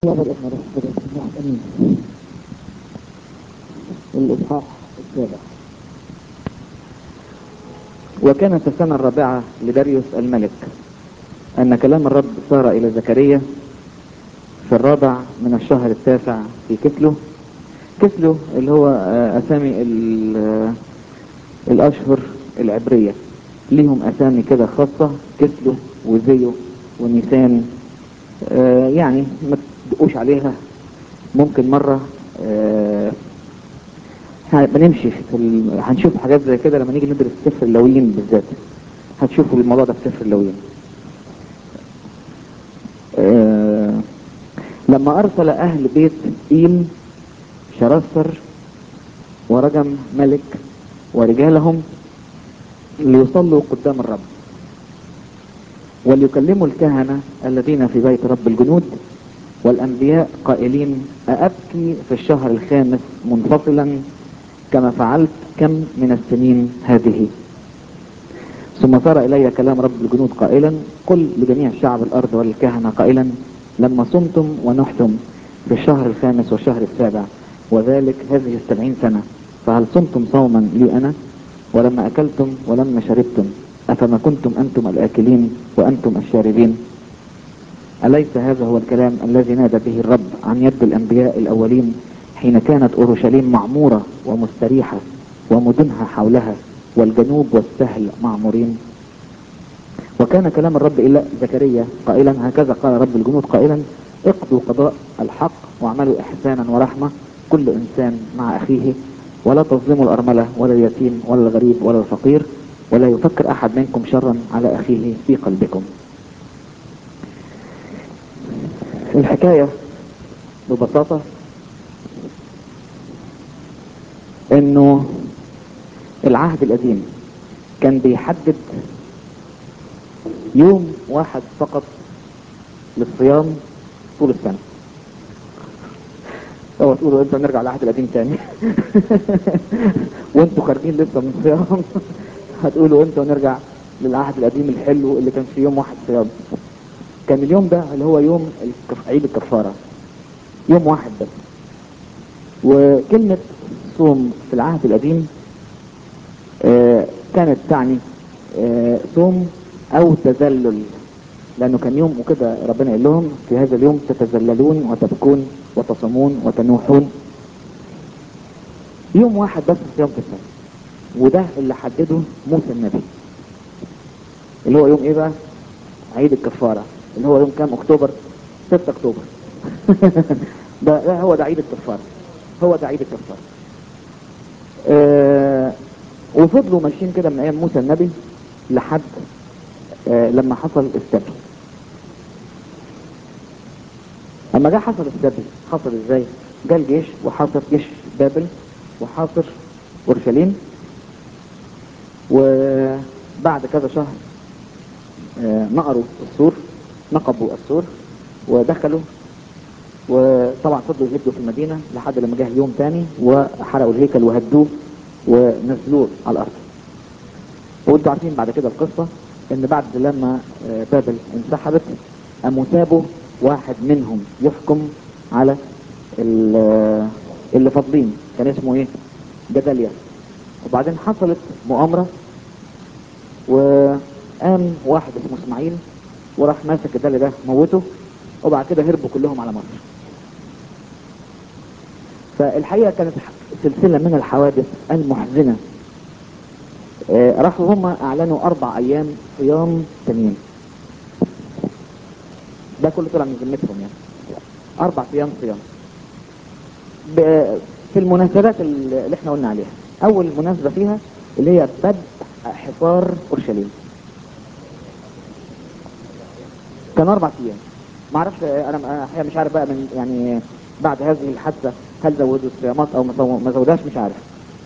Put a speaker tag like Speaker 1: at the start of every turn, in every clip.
Speaker 1: الله والابن روح القدس الله امين الاصحاح السابع وكانت السنة الرابعة لداريوس الملك أن كلام الرب صار إلى زكريا في الرابع من الشهر التاسع في كسلو كسلو اللي هو آه، أسامي ال- آه، الأشهر العبرية ليهم أسامي كده خاصة كسلو وزيو ونيسان آه، يعني ما تدقوش عليها ممكن مرة آه، ه- بنمشي في ال... هنشوف حاجات زي كده لما نيجي ندرس سفر اللويين بالذات هتشوفوا الموضوع ده في سفر اللويين آه، لما أرسل أهل بيت إيم شرسر ورجم ملك ورجالهم ليصلوا قدام الرب وليكلموا الكهنة الذين في بيت رب الجنود والأنبياء قائلين أأبكي في الشهر الخامس منفصلا كما فعلت كم من السنين هذه ثم صار إلي كلام رب الجنود قائلا قل لجميع شعب الأرض والكهنة قائلا لما صمتم ونحتم في الشهر الخامس والشهر السابع وذلك هذه السبعين سنة فهل صمتم صوما لي أنا ولما أكلتم ولما شربتم أفما كنتم أنتم الآكلين وأنتم الشاربين أليس هذا هو الكلام الذي نادى به الرب عن يد الأنبياء الأولين حين كانت أورشليم معمورة ومستريحة ومدنها حولها والجنوب والسهل معمورين وكان كلام الرب إلى زكريا قائلا هكذا قال رب الجنود قائلا اقضوا قضاء الحق واعملوا إحسانا ورحمة كل إنسان مع أخيه ولا تظلموا الأرملة ولا اليتيم ولا الغريب ولا الفقير ولا يفكر أحد منكم شرا على أخيه في قلبكم الحكاية ببساطة انه العهد القديم كان بيحدد يوم واحد فقط للصيام طول السنة اوعى تقولوا انتوا نرجع للعهد القديم تاني وانتوا خارجين لسه من الصيام هتقولوا انتوا نرجع للعهد القديم الحلو اللي كان في يوم واحد صيام كان اليوم ده اللي هو يوم الكف- عيد الكفارة يوم واحد بس وكلمة صوم في العهد القديم آه، كانت تعني آه، صوم او تذلل لانه كان يوم وكده ربنا قال لهم في هذا اليوم تتذللون وتبكون وتصومون وتنوحون يوم واحد بس صيام في السنة وده اللي حدده موسى النبي اللي هو يوم ايه بقى عيد الكفارة اللي هو يوم كام اكتوبر 6 اكتوبر ده, ده هو ده عيد الكفارة هو ده عيد الكفارة آه وفضلوا ماشيين كده من ايام موسى النبي لحد آه لما حصل السبي اما جه حصل السبي حصل ازاي جه الجيش وحاصر جيش بابل وحاصر اورشليم وبعد كذا شهر آه، نقروا السور نقبوا السور ودخلوا وطبعا فضلوا يهدوا في المدينة لحد لما جه يوم تاني وحرقوا الهيكل وهدوه ونزلوه على الأرض وانتوا عارفين بعد كده القصة ان بعد لما آه، بابل انسحبت قاموا سابوا واحد منهم يحكم على ال- آه، اللي فاضلين كان اسمه ايه جداليا وبعدين حصلت مؤامرة وقام واحد اسمه اسماعيل وراح ماسك الدالي ده موته وبعد كده هربوا كلهم على مصر فالحقيقة كانت سلسلة من الحوادث المحزنة آه، راحوا هم اعلنوا اربع ايام صيام تانيين ده كله طلع من ذمتهم يعني اربع ايام صيام ب- في المناسبات اللي احنا قلنا عليها اول مناسبة فيها اللي هي بدء حصار اورشليم كان اربع ايام ما اعرفش انا أنا الحقيقة مش عارف بقى من يعني بعد هذه الحادثة هل زودوا الصيامات او ما زو- ما زودهاش مش عارف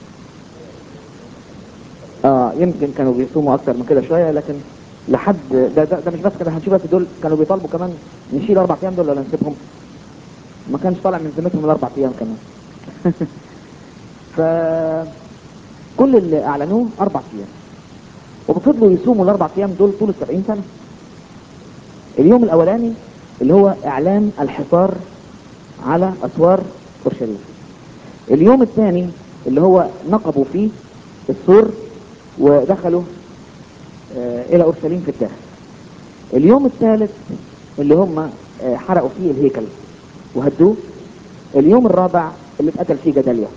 Speaker 1: اه يمكن كانوا بيصوموا اكتر من كده شوية لكن لحد ده, ده, ده مش بس كده هنشوف بس دول كانوا بيطالبوا كمان نشيل اربع ايام دول ولا نسيبهم ما كانش طالع من ذمتهم الاربع ايام كمان ف كل اللي اعلنوه اربع ايام وبفضلوا يصوموا الاربع ايام دول طول السبعين سنة اليوم الاولاني اللي هو اعلان الحصار على اسوار اورشليم اليوم الثاني اللي هو نقبوا فيه السور ودخلوا آه، الى اورشليم في الداخل اليوم الثالث اللي هم آه، حرقوا فيه الهيكل وهدوه اليوم الرابع اللي اتقتل فيه جداليا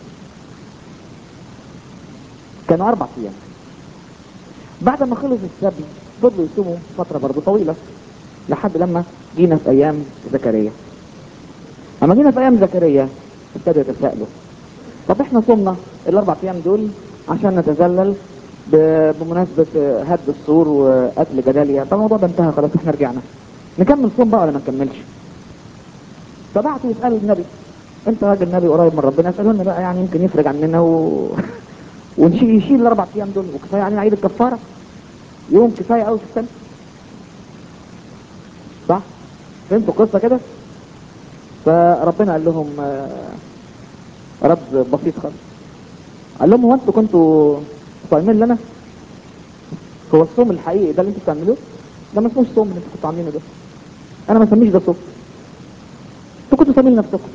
Speaker 1: كانوا اربع ايام بعد ما خلص السبي فضلوا يصوموا فترة برضه طويلة لحد لما جينا في ايام زكريا اما جينا في ايام زكريا ابتدوا يتساءلوا طب احنا صمنا الاربع ايام دول عشان نتذلل ب- بمناسبة آه، هد السور وقتل جداليا طب الموضوع ده انتهى خلاص احنا رجعنا نكمل صوم بقى ولا ما نكملش فبعتوا يسألوا النبي انت راجل نبي قريب من ربنا اسألوا لنا بقى يعني يمكن يفرج عننا و... ونشيل يشيل الاربع ايام دول وكفايه علينا عيد الكفاره يوم كفايه قوي في السنه صح فهمتوا القصه كده فربنا قال لهم آه، رد بسيط خالص قال لهم هو انتوا كنتوا صايمين لنا هو الصوم الحقيقي ده اللي انتوا بتعملوه ده ما اسموش صوم اللي انتوا كنتوا عاملينه ده انا ما اسميش ده صوم انتوا كنتوا صايمين لنفسكم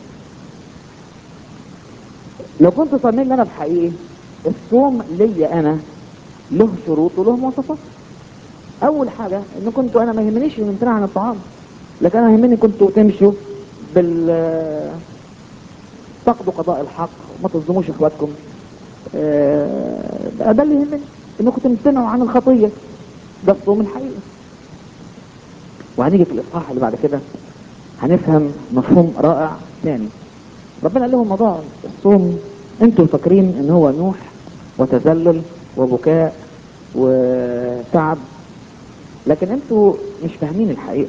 Speaker 1: لو كنتوا صايمين لنا بحقيقي الصوم ليا انا له شروط وله مواصفات اول حاجه ان كنتوا انا ما يهمنيش الامتناع عن الطعام لكن انا يهمني كنتوا تمشوا بال تقضوا قضاء الحق وما تظلموش اخواتكم آه، ده ده اللي يهمني انكم تمتنعوا عن الخطيه ده الصوم الحقيقي وهنيجي في الاصحاح اللي بعد كده هنفهم مفهوم رائع ثاني ربنا قال لهم موضوع الصوم انتوا فاكرين ان هو نوح وتذلل وبكاء وتعب لكن انتوا مش فاهمين الحقيقه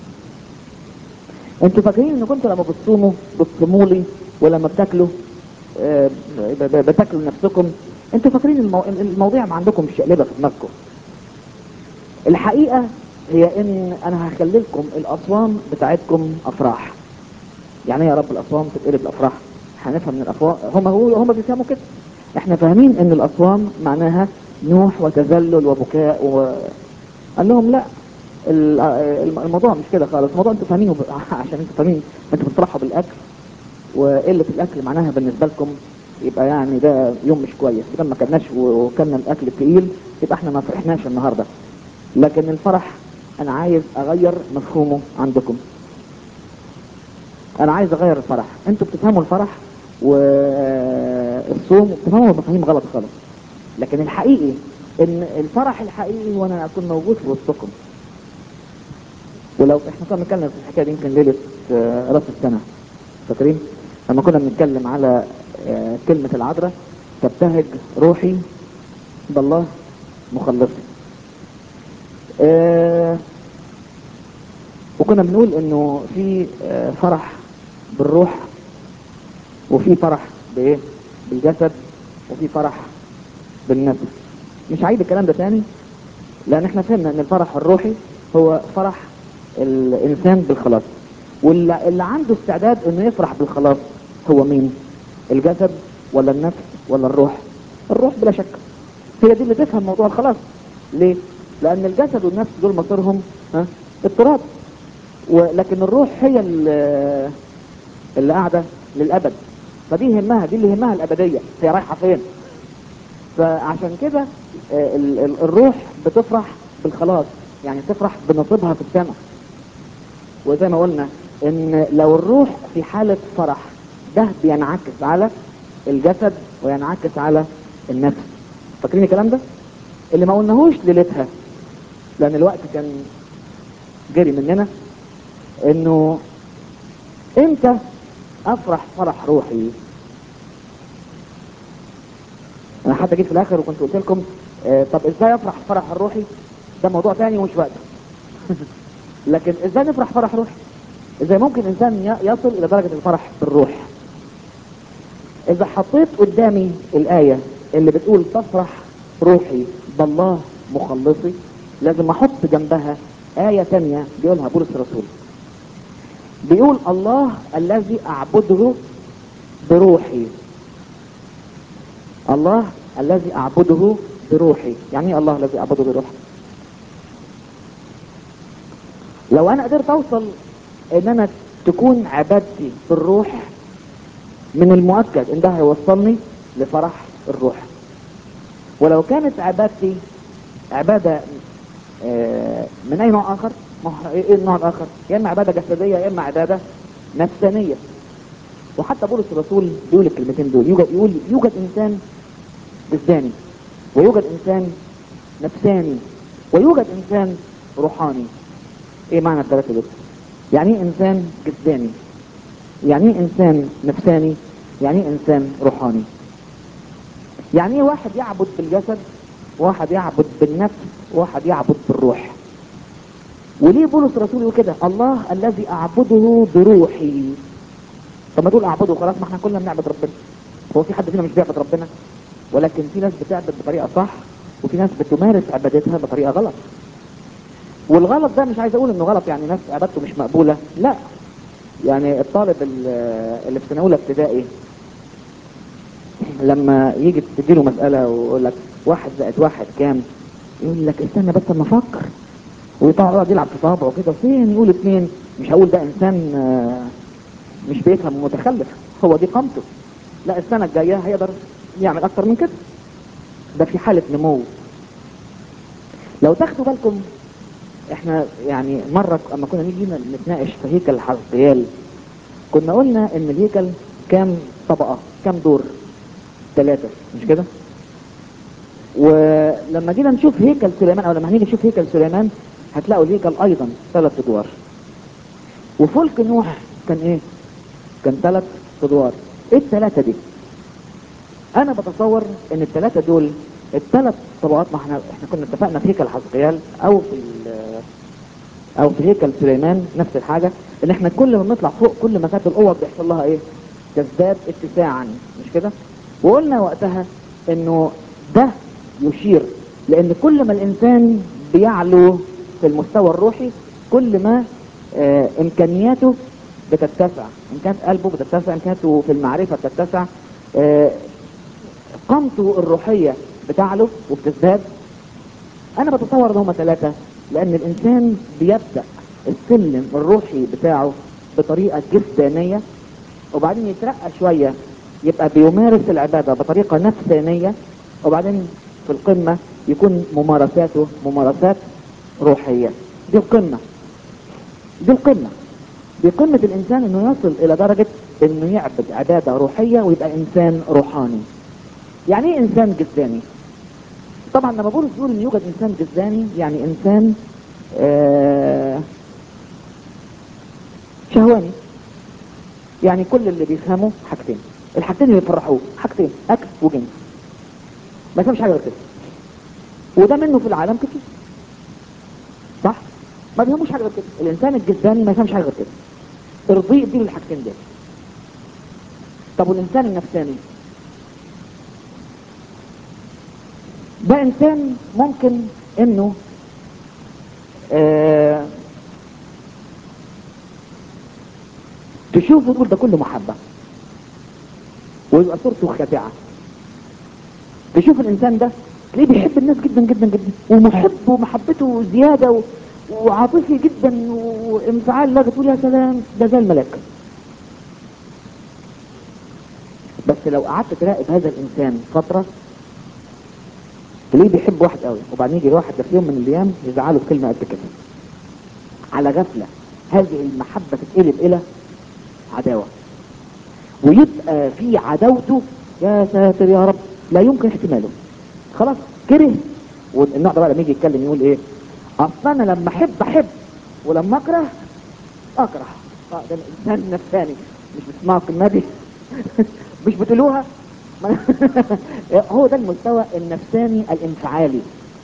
Speaker 1: انتوا فاكرين ان كنتوا لما بتصوموا بتصوموا لي ولما بتاكلوا آه، ب- ب- بتاكلوا لنفسكم انتوا فاكرين المو... المواضيع ما عندكم شقلبه في دماغكم الحقيقه هي ان انا هخلي لكم الاصوام بتاعتكم افراح يعني ايه يا رب الاصوام تتقلب الافراح هنفهم من الافواه هم هو هم بيفهموا كده احنا فاهمين ان الاصوام معناها نوح وتذلل وبكاء و... قال لهم لا ال- الم- الموضوع مش كده خالص الموضوع انتوا فاهمينه ب- عشان انتوا فاهمين انتوا بتفرحوا بالاكل وقله الاكل معناها بالنسبه لكم يبقى يعني ده يوم مش كويس لما كناش وكلنا الاكل التقيل يبقى احنا ما فرحناش النهارده لكن الفرح انا عايز اغير مفهومه عندكم انا عايز اغير الفرح انتوا بتفهموا الفرح والصوم بتفهموا مفاهيم غلط خالص لكن الحقيقي ان الفرح الحقيقي وانا اكون موجود في وسطكم ولو احنا كنا بنتكلم في الحكايه دي يمكن ليله آه، راس السنه فاكرين لما كنا بنتكلم على آه، كلمه العذراء تبتهج روحي بالله مخلصي آه، وكنا بنقول انه في آه، فرح بالروح وفي فرح بايه بالجسد وفي فرح بالنفس مش هعيد الكلام ده تاني لان احنا فهمنا ان الفرح الروحي هو فرح الانسان بالخلاص واللي اللي عنده استعداد انه يفرح بالخلاص هو مين الجسد ولا النفس ولا الروح الروح بلا شك هي دي اللي تفهم موضوع الخلاص ليه لان الجسد والنفس دول مصيرهم ها التراب ولكن الروح هي اللي اللي قاعده للابد فدي يهمها دي اللي يهمها الابديه هي رايحه فين فعشان كده آه، ال- ال- الروح بتفرح بالخلاص يعني تفرح بنصيبها في السماء وزي ما قلنا ان لو الروح في حالة فرح ده بينعكس على الجسد وينعكس على النفس فاكرين الكلام ده اللي ما قلناهوش ليلتها لان الوقت كان جري مننا انه امتى افرح فرح روحي انا حتى جيت في الاخر وكنت قلت لكم آه طب ازاي افرح الفرح الروحي ده موضوع تاني ومش وقته لكن ازاي نفرح فرح روحي ازاي ممكن انسان ي- يصل الى درجة الفرح بالروح اذا حطيت قدامي الاية اللي بتقول تفرح روحي بالله مخلصي لازم احط جنبها آية تانية بيقولها بولس الرسول بيقول الله الذي اعبده بروحي الله الذي اعبده بروحي يعني ايه الله الذي اعبده بروحي لو انا قدرت اوصل ان انا تكون عبادتي بالروح من المؤكد ان ده هيوصلني لفرح الروح ولو كانت عبادتي عبادة آه، من اي نوع اخر ما هو ايه النوع الاخر يا اما عبادة جسدية يا اما عبادة نفسانية وحتى بولس الرسول بيقول الكلمتين دول يوجد يقول يوجد انسان جسداني ويوجد انسان نفساني ويوجد انسان روحاني ايه معنى الثلاثة دول يعني ايه انسان جسداني يعني ايه انسان نفساني يعني ايه انسان روحاني يعني ايه واحد يعبد بالجسد واحد يعبد بالنفس واحد يعبد بالروح وليه بولس الرسول يقول كده الله الذي اعبده بروحي طب ما تقول اعبده خلاص ما احنا كلنا بنعبد ربنا هو في حد فينا مش بيعبد ربنا ولكن في ناس بتعبد بطريقه صح وفي ناس بتمارس عبادتها بطريقه غلط والغلط ده مش عايز اقول انه غلط يعني ناس عبادته مش مقبوله لا يعني الطالب ال- اللي في سنه اولى ابتدائي لما يجي تديله مساله ويقول لك واحد زائد واحد كام يقول لك استنى بس اما افكر ويطلع يقعد يلعب في صوابعه كده فين يقول اثنين مش هقول ده انسان آه، مش بيفهم متخلف هو دي قامته لا السنه الجايه هيقدر يعمل اكتر من كده ده في حاله نمو لو تاخدوا بالكم احنا يعني مرة اما كنا نيجي نتناقش في هيكل حزقيال كنا قلنا ان الهيكل كام طبقة كام دور ثلاثة مش كده ولما جينا نشوف هيكل سليمان او لما هنيجي نشوف هيكل سليمان هتلاقوا الهيكل ايضا ثلاث ادوار وفلك نوح كان ايه كان ثلاث ادوار ايه الثلاثة دي انا بتصور ان الثلاثة دول الثلاث طبقات ما احنا احنا كنا اتفقنا في هيكل حزقيال او في ال- او في هيكل سليمان نفس الحاجة ان احنا كل ما بنطلع فوق كل ما كانت الاوض بيحصل لها ايه تزداد اتساعا مش كده وقلنا وقتها انه ده يشير لان كل ما الانسان بيعلو في المستوى الروحي كل ما آه امكانياته بتتسع امكانيات قلبه بتتسع امكانياته في المعرفة بتتسع آه قامته الروحية بتعلو وبتزداد انا بتصور ان هما ثلاثة لان الانسان بيبدأ السلم الروحي بتاعه بطريقة جسدانية وبعدين يترقى شوية يبقى بيمارس العبادة بطريقة نفسانية وبعدين في القمة يكون ممارساته ممارسات روحية دي القمة دي القمة دي قمة الانسان انه يصل الى درجة انه يعبد عبادة روحية ويبقى انسان روحاني يعني ايه انسان جسداني طبعا لما بولس بيقول ان يوجد انسان جسداني يعني انسان آه شهواني يعني كل اللي بيفهمه حاجتين الحاجتين اللي يفرحوه حاجتين اكل وجنس ما يفهمش حاجه غير كده وده منه في العالم كتير صح ما بيفهموش حاجه غير كده الانسان الجسداني ما يفهمش حاجه غير كده ارضيه اديله الحاجتين دول طب والانسان النفساني ده انسان ممكن انه آه تشوفه تقول ده كله محبة ويبقى صورته خادعة تشوف الانسان ده تلاقيه بيحب الناس جدا جدا جدا ومحب ومحبته زيادة و... وعاطفي جدا وانفعال لا تقول يا سلام ده زي الملاك بس لو قعدت تراقب هذا الانسان فترة تلاقيه بيحب واحد قوي وبعدين يجي واحد ده في يوم من الايام يزعله بكلمه قد كده على غفله هذه المحبه تتقلب الى عداوه ويبقى في عداوته يا ساتر يا رب لا يمكن احتماله خلاص كره والنوع ده بقى لما يجي يتكلم يقول ايه اصل انا لما احب احب ولما اكره اكره اه ده الانسان نفساني مش بتسمعوا الكلمه دي مش بتقولوها هو ده المستوى النفساني الانفعالي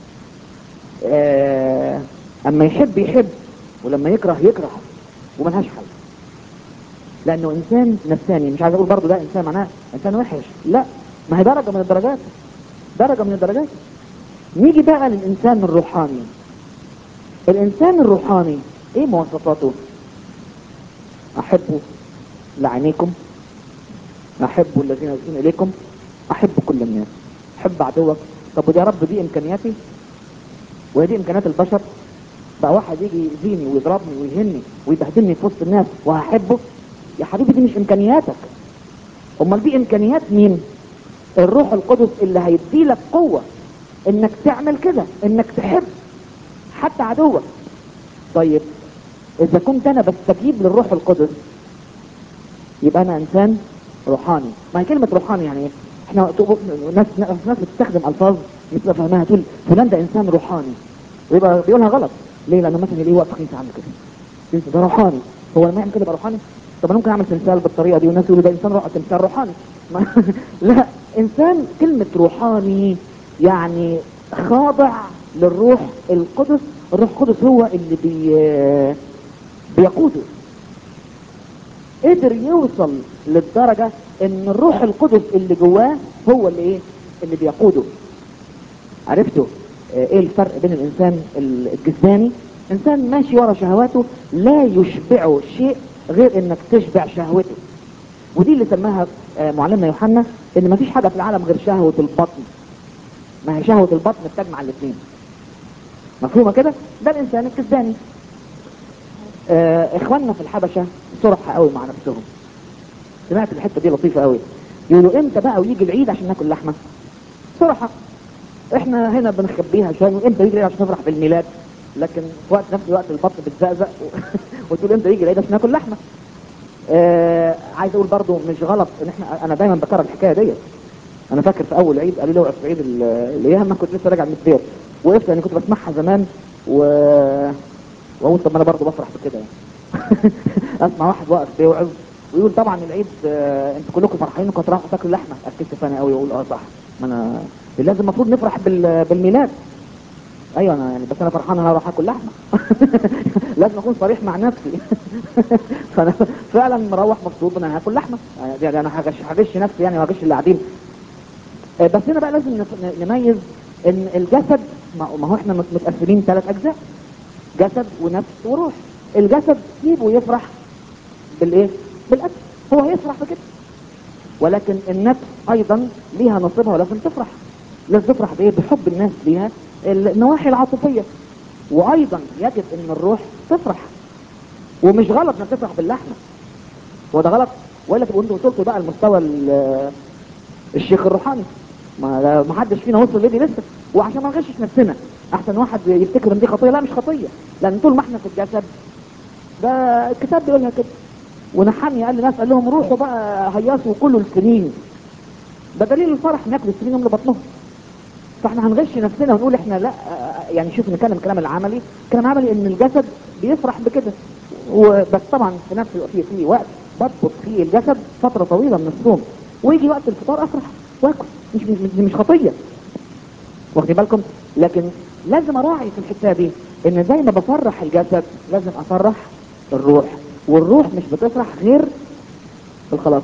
Speaker 1: آه اما يحب يحب ولما يكره يكره وملهاش حل لانه انسان نفساني مش عايز اقول برضه ده انسان معناه انسان وحش لا ما هي درجه من الدرجات درجه من الدرجات نيجي بقى للانسان الروحاني الانسان الروحاني ايه مواصفاته احبه لعينيكم احب الذين يسيئون اليكم احب كل الناس احب عدوك طب ودي يا رب دي امكانياتي وهي دي امكانيات البشر بقى واحد يجي يأذيني ويضربني ويهني ويبهدلني في وسط الناس وهحبه يا حبيبي دي مش امكانياتك امال دي امكانيات مين الروح القدس اللي هيديلك قوة انك تعمل كده انك تحب حتى عدوك طيب اذا كنت انا بستجيب للروح القدس يبقى انا انسان روحاني ما هي كلمة روحاني يعني ايه احنا ناس ناس بتستخدم الفاظ مش بتبقى فاهمها تقول فلان ده انسان روحاني ويبقى بيقولها غلط ليه لانه مثلا ليه وقت خميس عامل كده ده روحاني هو لما يعمل كده يبقى روحاني طب انا ممكن اعمل تمثال بالطريقه دي والناس يقولوا ده انسان روح تمثال روحاني ما لا انسان كلمه روحاني يعني خاضع للروح القدس الروح القدس هو اللي بي بيقوده قدر يوصل للدرجة ان الروح القدس اللي جواه هو اللي ايه اللي بيقوده عرفتوا ايه الفرق بين الانسان الجسداني انسان ماشي ورا شهواته لا يشبعه شيء غير انك تشبع شهوته ودي اللي سماها معلمنا يوحنا ان مفيش حاجة في العالم غير شهوة البطن ما هي شهوة البطن بتجمع الاثنين مفهومة كده ده الانسان الكسباني اه اخواننا في الحبشة صرحة قوي مع نفسهم سمعت الحتة دي لطيفة قوي يقولوا امتى بقى ويجي العيد عشان ناكل لحمة صرحة احنا هنا بنخبيها شوية امتى يجي العيد عشان نفرح بالميلاد لكن في وقت نفس الوقت البطن بتزقزق وتقول امتى يجي العيد عشان ناكل لحمة اه عايز اقول برضو مش غلط ان احنا انا دايما بكرر الحكاية ديت انا فاكر في اول عيد قالوا لي اوقف في عيد الايام ما كنت لسه راجع من الدير وقفت يعني كنت بسمعها زمان و واقول طب ما انا برضه بفرح بكده يعني اسمع واحد واقف بيوعظ ويقول طبعا العيد آه انتوا كلكم فرحانين انكم هتروحوا تاكلوا لحمه اتكسف انا قوي واقول اه صح ما انا لازم المفروض نفرح بال... بالميلاد ايوه انا يعني بس انا فرحان انا هروح اكل لحمه لازم اكون صريح مع نفسي فانا فعلا مروح مبسوط ان انا هاكل لحمه يعني انا هغش هغش نفسي يعني وهغش اللي قاعدين آه بس هنا بقى لازم نميز ان الجسد ما هو احنا متقسمين ثلاث اجزاء جسد ونفس وروح الجسد سيبه يفرح بالايه بالاكل هو هيفرح بكده ولكن النفس ايضا ليها نصيبها ولازم تفرح لازم تفرح بايه بحب الناس ليها النواحي العاطفيه وايضا يجب ان الروح تفرح ومش غلط انك تفرح باللحمه هو ده غلط ولا تبقوا انتوا وصلتوا بقى لمستوى الشيخ الروحاني ما ما حدش فينا وصل لدي لسه وعشان ما نغشش نفسنا احسن واحد يفتكر ان دي خطيه لا مش خطيه لان طول ما احنا في الجسد ده الكتاب بيقولها كده ونحني قال للناس قال لهم روحوا بقى هيصوا كلوا السنين ده دليل الفرح ان ياكلوا السنين من بطنهم فاحنا هنغش نفسنا ونقول احنا لا يعني شوف نتكلم الكلام العملي الكلام العملي ان الجسد بيفرح بكده وبس طبعا في نفس في في وقت بضبط فيه الجسد فتره طويله من الصوم ويجي وقت الفطار افرح واكل مش مش, مش خطيه واخدين بالكم لكن لازم اراعي في الحته دي ان زي ما بفرح الجسد لازم افرح الروح والروح مش بتفرح غير بالخلاص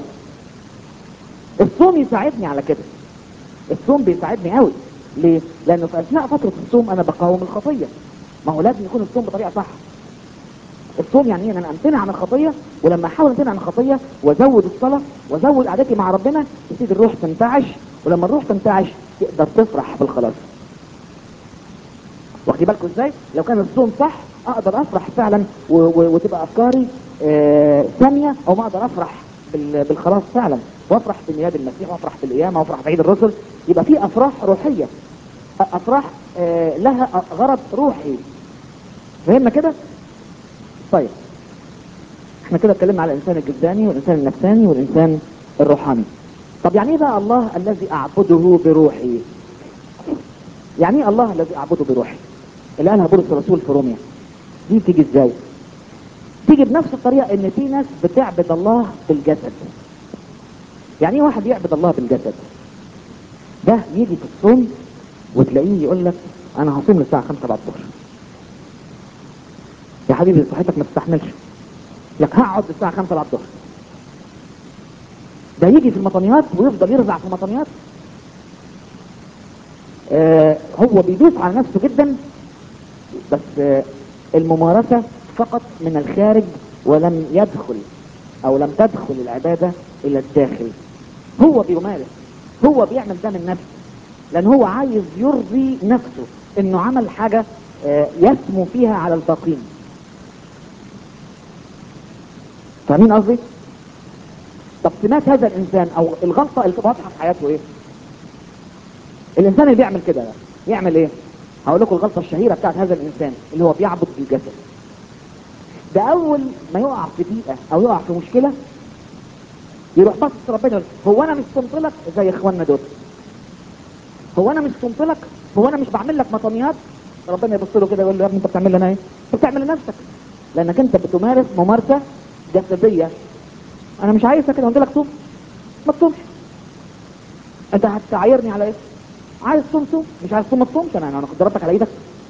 Speaker 1: الصوم يساعدني على كده الصوم بيساعدني قوي ليه لانه في اثناء فتره الصوم انا بقاوم الخطيه ما هو لازم يكون الصوم بطريقه صح الصوم يعني ايه ان انا امتنع عن الخطيه ولما احاول امتنع عن الخطيه وازود الصلاه وازود قعدتي مع ربنا تبتدي الروح تنتعش ولما الروح تنتعش تقدر تفرح بالخلاص واخدين بالكم ازاي لو كان الصوم صح اقدر افرح فعلا و و وتبقى افكاري آه ثانيه او ما اقدر افرح بالخلاص فعلا وافرح بميلاد المسيح وافرح بالقيامه وافرح بعيد الرسل يبقى في افراح روحيه افراح آه لها غرض روحي فهمنا كده طيب احنا كده اتكلمنا على الانسان الجسداني والانسان النفساني والانسان الروحاني طب يعني ايه بقى الله الذي اعبده بروحي يعني ايه الله الذي اعبده بروحي اللي قالها بولس الرسول في روميا دي تيجي ازاي تيجي بنفس الطريقه ان في ناس بتعبد الله بالجسد يعني ايه واحد يعبد الله بالجسد ده يجي في الصوم وتلاقيه يقول لك انا هصوم للساعه 5 بعد الظهر يا حبيبي صحتك ما تستحملش لك هقعد الساعه 5 بعد الظهر ده يجي في المطنيات ويفضل يرزع في المطنيات آه هو بيدوس على نفسه جدا بس آه الممارسة فقط من الخارج ولم يدخل او لم تدخل العبادة الى الداخل هو بيمارس هو بيعمل ده من نفسه لان هو عايز يرضي نفسه انه عمل حاجة آه، يسمو فيها على الباقين فاهمين قصدي؟ طب سمات هذا الانسان او الغلطه اللي تبقى واضحه في حياته ايه؟ الانسان اللي بيعمل كده ده يعمل ايه؟ هقول لكم الغلطه الشهيره بتاعت هذا الانسان اللي هو بيعبد بالجسد ده اول ما يقع في ضيقه او يقع في مشكله يروح باصص ربنا يقول هو انا مش صمت لك زي اخواننا دول هو انا مش صمت لك هو انا مش بعمل لك مطنيات ربنا يبص له كده يقول له يا ابني انت بتعمل لنا ايه؟ انت بتعمل لنفسك لانك انت بتمارس ممارسه جسديه انا مش عايزك كده قلت لك صوم ما تصومش انت هتعايرني على ايه؟ عايز تصوم صوم مش عايز تصوم ما تصومش انا انا كنت ضربتك على ايدك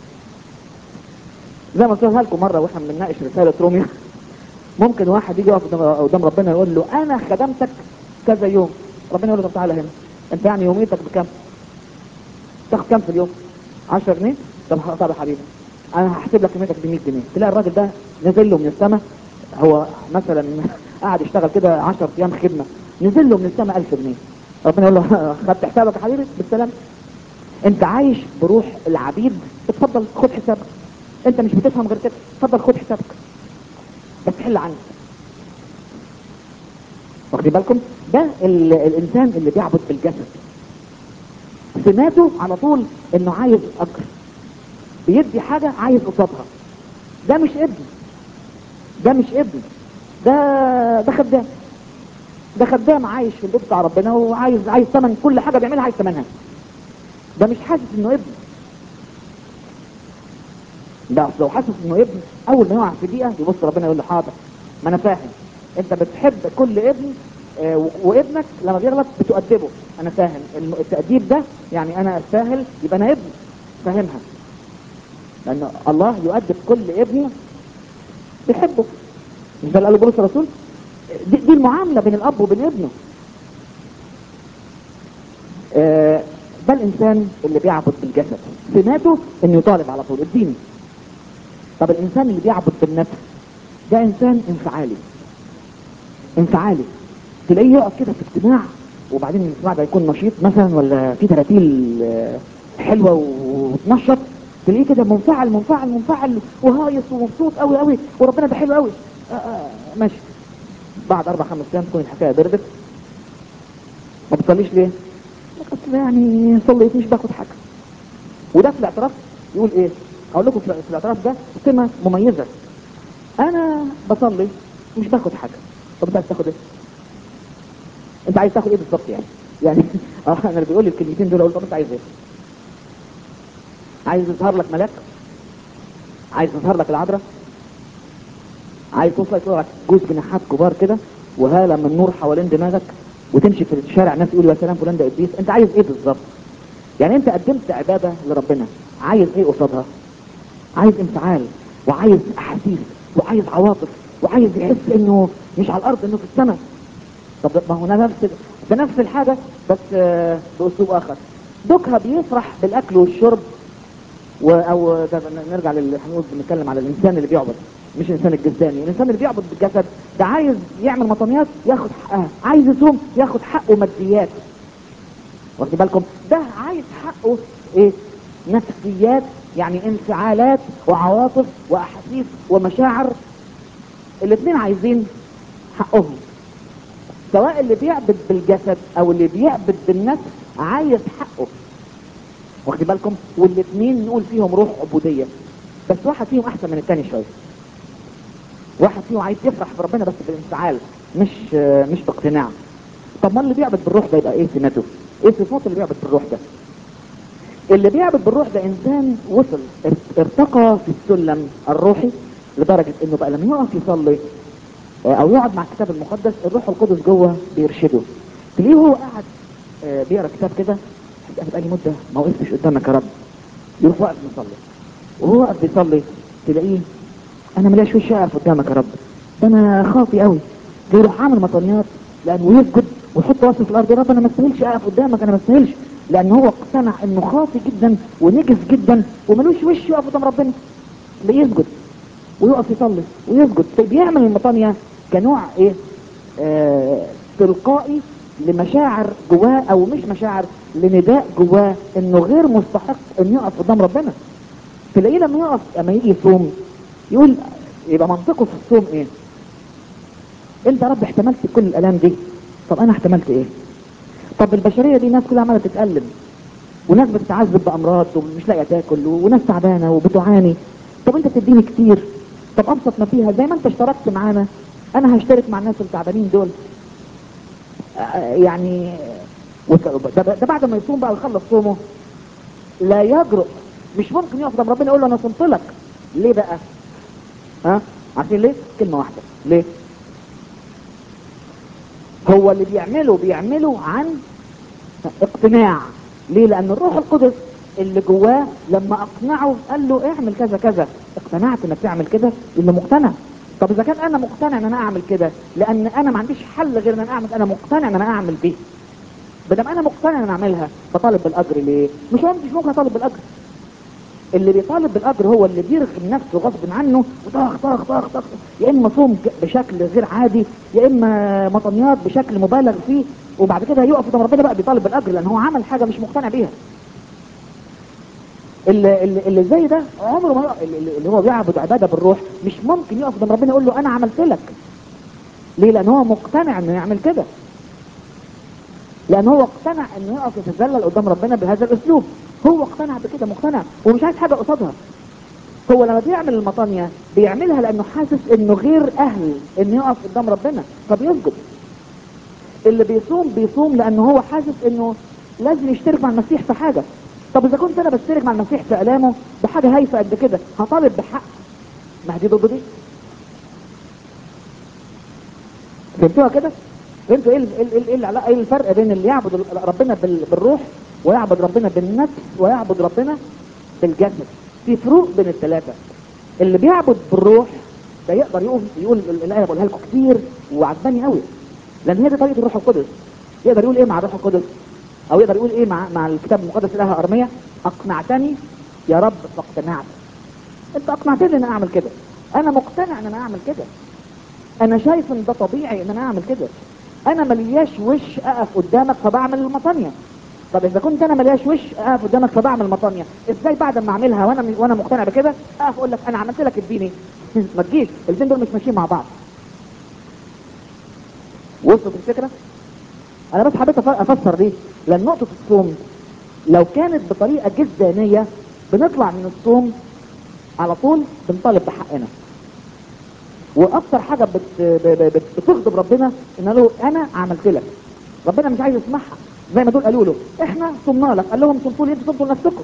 Speaker 1: زي ما قلتها لكم مره واحنا بنناقش رساله روميا ممكن واحد يجي يقف قدام- قدام ربنا يقول له انا خدمتك كذا يوم ربنا يقول له طب تعالى هنا انت يعني يوميتك بكام؟ تاخد كام في اليوم؟ 10 جنيه؟ طب ح- طب يا حبيبي انا هحسب لك يوميتك ب 100 جنيه تلاقي الراجل ده نزل له من السماء هو مثلا قاعد يشتغل كده 10 ايام خدمه نزل له من السماء 1000 جنيه ربنا يقول له خدت حسابك يا حبيبي بالسلام انت عايش بروح العبيد اتفضل خد حسابك انت مش بتفهم غير كده اتفضل خد حسابك بس حل عنك واخدين بالكم ده ال- الانسان اللي بيعبد بالجسد سماته على طول انه عايز اجر بيدي حاجه عايز قصادها ده مش ابن ده مش ابن ده ده خدام ده خدام عايش في البيت بتاع ربنا وعايز عايز ثمن كل حاجه بيعملها عايز ثمنها ده مش حاسس انه ابن ده أصل لو حاسس انه ابن اول ما يقع في دقيقه يبص ربنا يقول له حاضر ما انا فاهم انت بتحب كل ابن آه، و- وابنك لما بيغلط بتؤدبه انا فاهم الم- التأديب ده يعني انا استاهل يبقى انا ابن فاهمها لان الله يؤدب كل ابن بيحبه مش ده اللي قاله بولس الرسول دي, دي المعامله بين الاب وبين ابنه آه، ده الانسان اللي بيعبد بالجسد سماته انه يطالب على طول اديني طب الانسان اللي بيعبد بالنفس ده انسان انفعالي انفعالي تلاقيه يقف كده في اجتماع وبعدين الاجتماع ده يكون نشيط مثلا ولا في تراتيل آه، حلوه وتنشط تلاقيه كده منفعل منفعل منفعل وهايص ومبسوط قوي قوي وربنا ده حلو قوي آه آه ماشي بعد اربع خمس ايام تكون الحكايه بردت ما بتصليش ليه؟ اصل يعني صليت مش باخد حاجه وده في الاعتراف يقول ايه؟ هقول لكم في في الاعتراف ده سمه مميزه انا بصلي مش باخد حاجه طب انت عايز تاخد ايه؟ انت عايز تاخد ايه بالظبط يعني؟ يعني اه انا اللي بيقول لي الكلمتين دول اقول طب انت عايز ايه؟ عايز يظهر لك ملاك؟ عايز يظهر لك العذراء؟ عايز توصل يطلع لك جوز جناحات كبار كده وهاله من نور حوالين دماغك وتمشي في الشارع الناس يقولوا يا سلام فلان ده قديس انت عايز ايه بالظبط؟ يعني انت قدمت عباده لربنا عايز ايه قصادها؟ عايز انفعال وعايز احاسيس وعايز عواطف وعايز يحس انه مش على الارض انه في السماء طب ما هو نفس ده نفس الحاجه بس آه، باسلوب اخر دوكها بيفرح بالاكل والشرب و او ده نرجع لل هنقول بنتكلم على الانسان اللي بيعبد مش الانسان الجسداني الانسان اللي بيعبد بالجسد ده عايز يعمل مطنيات ياخد حقها عايز يصوم ياخد حقه ماديات واخد بالكم ده عايز حقه ايه نفسيات يعني انفعالات وعواطف واحاسيس ومشاعر الاثنين عايزين حقهم سواء اللي بيعبد بالجسد او اللي بيعبد بالنفس عايز حقه واخد بالكم والاثنين نقول فيهم روح عبوديه بس واحد فيهم احسن من الثاني شويه واحد فيهم عايز يفرح بربنا بس بانفعال مش آه، مش باقتناع طب ما اللي بيعبد بالروح ده يبقى ايه سمته ايه صفات اللي بيعبد بالروح ده اللي بيعبد بالروح ده انسان وصل ار- ارتقى في السلم الروحي لدرجه انه بقى لما يقف يصلي آه، او يقعد مع الكتاب المقدس الروح القدس جوه بيرشده تلاقيه هو قاعد آه، بيقرا كتاب كده انا بقالي مده ما وقفتش قدامك يا رب يروح واقف مصلي وهو واقف بيصلي تلاقيه انا ملياش وش اقف قدامك يا رب ده انا خاطي قوي يروح عامل مطنيات لانه يسجد ويحط راسه في الارض يا رب انا ما استاهلش اقف قدامك انا ما استاهلش لان هو اقتنع انه خاطي جدا ونجس جدا وملوش وش يقف قدام ربنا بيسجد ويقف يصلي ويسجد بيعمل المطانية كنوع ايه آه تلقائي لمشاعر جواه او مش مشاعر لنداء جواه انه غير مستحق انه يقف قدام ربنا تلاقيه لما يقف لما يجي يصوم يقول يبقى منطقه في الصوم ايه انت يا رب احتملت كل الالام دي طب انا احتملت ايه طب البشريه دي ناس كلها عماله تتالم وناس بتتعذب بامراض ومش لاقيه تاكل وناس تعبانه وبتعاني طب انت تديني كتير طب ابسط ما فيها زي ما انت اشتركت معانا انا هشترك مع الناس التعبانين دول آه، يعني وت- ده, ده بعد ما يصوم بقى ويخلص صومه لا يجرؤ مش ممكن يقف قدام ربنا يقول له انا صمت لك ليه بقى ها عارفين ليه كلمه واحده ليه هو اللي بيعمله بيعمله عن اقتناع ليه لان الروح القدس اللي جواه لما اقنعه قال له اعمل كذا كذا اقتنعت انك تعمل كده اللي مقتنع طب اذا كان انا مقتنع ان انا اعمل كده لان انا ما عنديش حل غير ان انا اعمل انا مقتنع ان انا اعمل دي بدل انا مقتنع ان انا اعملها بطالب بالاجر ليه مش هو مش ممكن اطالب بالاجر اللي بيطالب بالاجر هو اللي بيرغم نفسه غصب عنه وطخ طخ طخ طخ يا اما صوم ج- بشكل غير عادي يا اما مطنيات بشكل مبالغ فيه وبعد كده يقف قدام ربنا بقى بيطالب بالاجر لان هو عمل حاجه مش مقتنع بيها اللي, اللي, اللي زي ده عمره ما يقف- اللي, اللي هو بيعبد عباده بالروح مش ممكن يقف قدام ربنا يقول له انا عملت لك ليه لان هو مقتنع انه يعمل كده لان هو اقتنع انه يقف يتذلل قدام ربنا بهذا الاسلوب هو اقتنع بكده مقتنع ومش عايز حاجه قصادها هو لما بيعمل المطانية بيعملها لانه حاسس انه غير اهل انه يقف قدام ربنا فبيسجد اللي بيصوم بيصوم لانه هو حاسس انه لازم يشترك مع المسيح في حاجه طب اذا كنت انا بشترك مع المسيح في الامه بحاجه هايفه قد كده هطالب بحق ما هي دي ضد دي فهمتوها كده فهمتوا ايه ال- ايه ال- ايه العلاقه ايه الفرق بين اللي يعبد ال- ربنا بال- بالروح ويعبد ربنا بالنفس ويعبد ربنا بالجسد في فروق بين الثلاثه اللي بيعبد بالروح ده يقدر يقول يقول ال- الايه بقولها لكم كتير وعجباني قوي لان هي دي طريقه الروح القدس يقدر يقول ايه مع الروح القدس او يقدر يقول ايه مع مع الكتاب المقدس الايه ارميه اقنعتني يا رب فاقتنعت انت اقنعتني ان انا اعمل كده انا مقتنع ان انا اعمل كده انا شايف ان ده طبيعي ان انا اعمل كده انا ملياش وش اقف قدامك فبعمل المطانية طب اذا كنت انا ملياش وش اقف قدامك فبعمل مطانية ازاي بعد ما اعملها وانا وانا مقتنع بكده اقف اقول لك انا عملت لك اديني ما تجيش الاثنين دول مش ماشيين مع بعض وصلت الفكره انا بس حبيت أف- افسر دي لان نقطه الصوم لو كانت بطريقه جدانيه بنطلع من الصوم على طول بنطالب بحقنا واكتر حاجه بت... ب- ب- بت... بتغضب ربنا ان له انا عملت لك ربنا مش عايز يسمعها زي ما دول قالوا له احنا صمنا لك قال لهم صمتوا لي انتوا صمتوا لنفسكم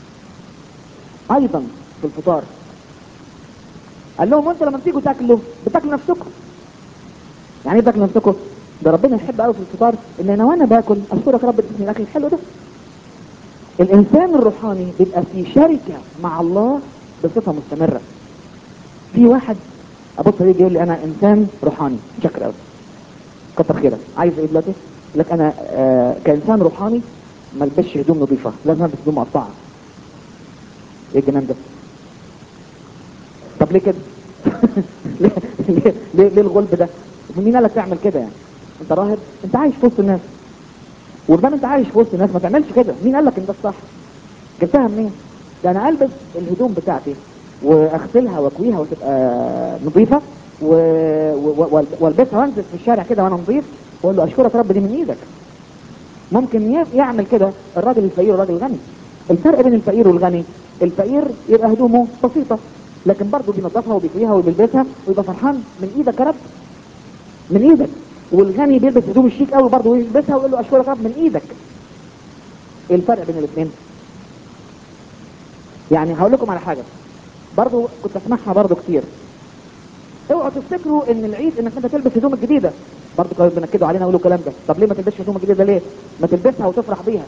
Speaker 1: ايضا في الفطار قال لهم انتوا لما بتيجوا تاكلوا بتاكلوا نفسكم يعني ايه بتاكلوا نفسكم ده ربنا يحب قوي في الفطار ان انا وانا باكل اشكرك يا رب اديتني الاكل الحلو ده الانسان الروحاني بيبقى في شركه مع الله بصفه مستمره في واحد ابص يجي يقول لي انا انسان روحاني شكر قوي كتر خيرك عايز ايه دلوقتي يقول لك انا آه كانسان روحاني ما البسش هدوم نظيفه لازم البس هدوم مقطعه ايه الجنان ده طب ليه كده ليه, ليه, ليه, ليه الغلب ده مين قال لك تعمل كده يعني انت راهب انت عايش في وسط الناس وما انت عايش في وسط الناس ما تعملش كده مين قال لك ان ده الصح جبتها منين ده انا البس الهدوم بتاعتي واغسلها واكويها وتبقى نظيفه و... و... و... والبسها وانزل في الشارع كده وانا نظيف واقول له اشكرك يا رب دي من ايدك ممكن ي- يعمل كده الراجل الفقير والراجل الغني الفرق بين الفقير والغني الفقير يبقى هدومه بسيطه لكن برضه بينظفها وبيكويها وبيلبسها ويبقى فرحان من ايدك يا رب من ايدك والغني بيلبس هدوم الشيك قوي برضه ويلبسها ويقول له اشكرك يا رب من ايدك ايه الفرق بين الاثنين يعني هقول لكم على حاجه برضو كنت اسمعها برضو كتير اوعوا تفتكروا ان العيد انك انت تلبس هدوم الجديده برضو كانوا بينكدوا علينا يقولوا الكلام ده طب ليه ما تلبسش هدوم الجديده ليه ما تلبسها وتفرح بيها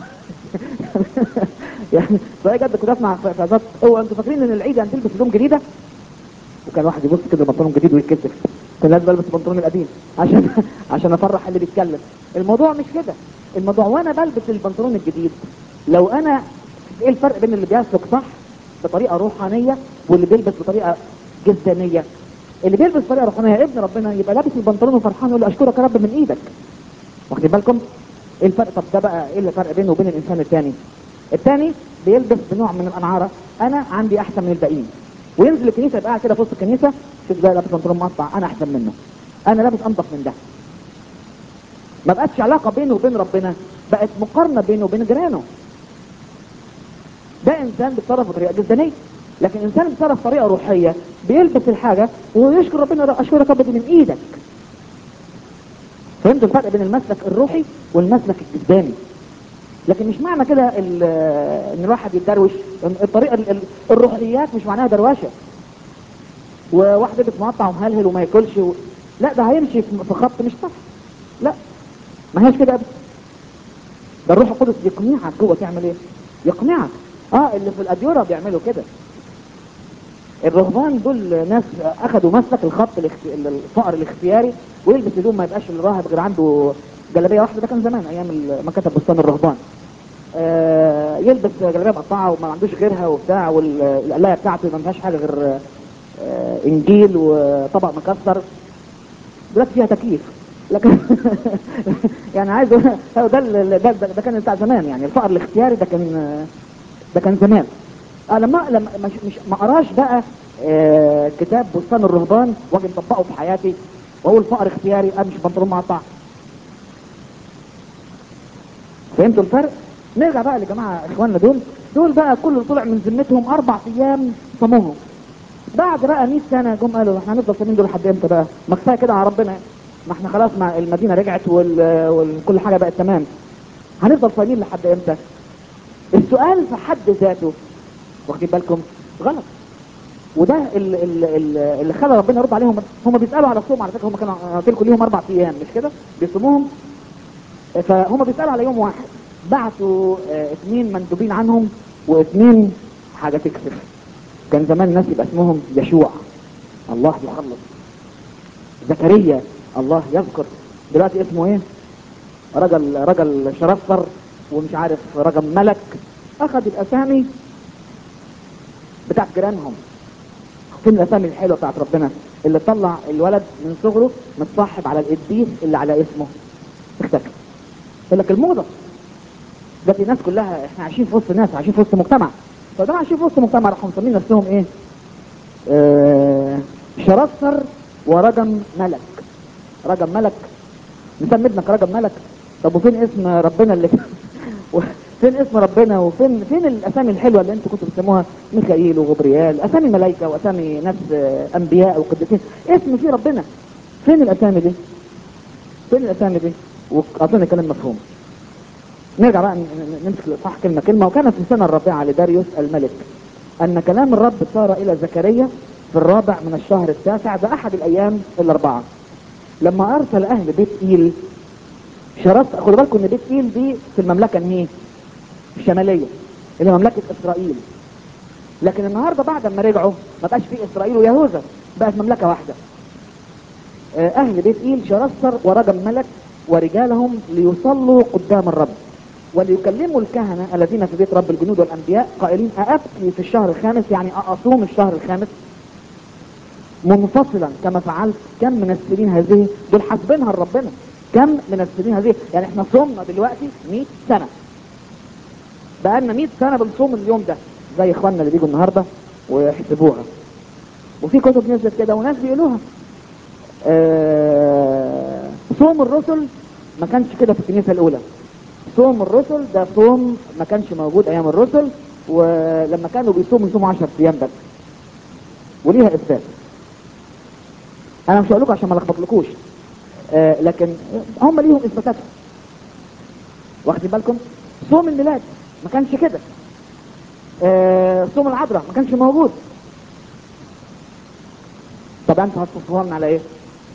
Speaker 1: يعني فهي جد كنت اسمع في في ذات اوعوا انتوا فاكرين ان العيد يعني تلبس هدوم جديده وكان واحد يبص كده بنطلون جديد ويتكسف كان لازم البس البنطلون القديم عشان عشان افرح اللي بيتكلم الموضوع مش كده الموضوع وانا بلبس البنطلون الجديد لو انا ايه الفرق بين اللي بيسلك صح بطريقه روحانيه واللي بيلبس بطريقه جسدانيه اللي بيلبس بطريقه روحانيه ابن ربنا يبقى لابس البنطلون وفرحان يقول له اشكرك يا رب من ايدك واخدين بالكم ايه الفرق طب ده بقى ايه الفرق بينه وبين الانسان الثاني الثاني بيلبس بنوع من الانعاره انا عندي احسن من الباقيين وينزل الكنيسه يبقى قاعد كده في وسط الكنيسه شوف ده لابس بنطلون مقطع انا احسن منه انا لابس انضف من ده ما بقتش علاقه بينه وبين ربنا بقت مقارنه بينه وبين جيرانه ده انسان بيتصرف بطريقه جسدانيه لكن انسان بيتصرف بطريقه روحيه بيلبس الحاجه ويشكر ربنا اشكرك يا رب دي من ايدك فهمتوا الفرق بين المسلك الروحي والمسلك الجسداني لكن مش معنى كده ال- ان الواحد يتدروش الطريقه ال- ال- الروحيات مش معناها دروشه وواحد يلبس مقطع ومهلهل وما ياكلش و... لا ده هيمشي في في خط مش صح لا ما هيش كده ابدا ده الروح القدس يقنعك جوه تعمل ايه يقنعك اه اللي في الاديره بيعملوا كده الرهبان دول ناس اخذوا مسلك الخط الاخت- الفقر الاختياري ويلبس هدوم ما يبقاش الراهب غير عنده جلابيه واحده ده كان زمان ايام ال- ما كتب بستان الرهبان آه يلبس جلابيه مقطعه وما عندوش غيرها وبتاع والقلايه بتاعته ما فيهاش حاجه غير آه انجيل وطبق مكسر دلوقتي فيها تكييف لكن يعني عايز أقول- هو ده ال- ده, ده, ده كان بتاع زمان يعني الفقر الاختياري ده كان ده كان زمان آه لما لما مش مش ما قراش بقى آه كتاب بستان الرهبان واجي مطبقه في حياتي واقول فقر اختياري امشي بنطلون مقطع فهمتوا الفرق؟ نرجع بقى لجماعه اخواننا دول دول بقى كل اللي طلع من ذمتهم اربع ايام صاموهم بعد بقى 100 سنه جم قالوا احنا هنفضل صايمين دول لحد امتى بقى؟ ما كفايه كده على ربنا ما احنا خلاص مع المدينه رجعت وال- وكل حاجه بقت تمام هنفضل صايمين لحد امتى؟ السؤال في حد ذاته واخدين بالكم غلط وده ال- ال- ال- اللي خلى ربنا يرد عليهم هم بيسالوا على الصوم على فكره هم كانوا أنا قلت لكم ليهم اربع ايام مش كده؟ بيصوموهم فهم بيسالوا على يوم واحد بعتوا آه، اثنين مندوبين عنهم واثنين حاجه تكسف كان زمان الناس يبقى اسمهم يشوع الله يخلص زكريا الله يذكر دلوقتي اسمه ايه رجل رجل شرفر ومش عارف رجل ملك اخذ الاسامي بتاعت جيرانهم فين الاسامي الحلوه بتاعت ربنا اللي طلع الولد من صغره متصاحب على القديس اللي على اسمه اختفى يقول لك الموضه ده في ناس كلها احنا عايشين في وسط ناس عايشين في وسط مجتمع فده عايشين في وسط مجتمع راحوا مسمين نفسهم ايه؟ آه شرفر ورجم ملك رجم ملك نسمي ابنك رجم ملك طب وفين اسم ربنا اللي فين اسم ربنا وفين فين الاسامي الحلوه اللي انتوا كنتوا بتسموها ميخائيل وغبريال اسامي ملائكه واسامي ناس آه، انبياء وقديسين اسم فيه ربنا فين الاسامي دي؟ فين الاسامي دي؟ واظن الكلام مفهوم نرجع بقى ن- ن- نمسك صح كلمه كلمه وكان في السنه الرابعه لداريوس الملك ان كلام الرب صار الى زكريا في الرابع من الشهر التاسع ده احد الايام الاربعه لما ارسل اهل بيت ايل شرط خدوا بالكم ان بيت ايل دي في المملكه النهي الشماليه اللي هي مملكه اسرائيل لكن النهارده بعد ما رجعوا ما بقاش في اسرائيل ويهوذا بقت مملكه واحده آه، اهل بيت ايل شرسر ورجم ملك ورجالهم ليصلوا قدام الرب وليكلموا الكهنة الذين في بيت رب الجنود والأنبياء قائلين أأبكي في الشهر الخامس يعني أصوم الشهر الخامس منفصلا كما فعلت كم من السنين هذه دول حاسبينها لربنا كم من السنين هذه يعني احنا صومنا دلوقتي 100 سنة بقالنا 100 سنة بنصوم اليوم ده زي اخواننا اللي بيجوا النهارده ويحسبوها وفي كتب نزلت كده وناس بيقولوها آه، صوم الرسل ما كانش كده في الكنيسة الأولى صوم الرسل ده صوم ما كانش موجود أيام الرسل ولما كانوا بيصوموا يصوموا 10 أيام بس وليها إثبات أنا مش هقول لكم عشان ما لخبطلكوش آه لكن هم ليهم إثباتاتهم واخدين بالكم صوم الميلاد ما كانش كده آه صوم العذراء ما كانش موجود طب انتوا هتصفوها لنا على ايه؟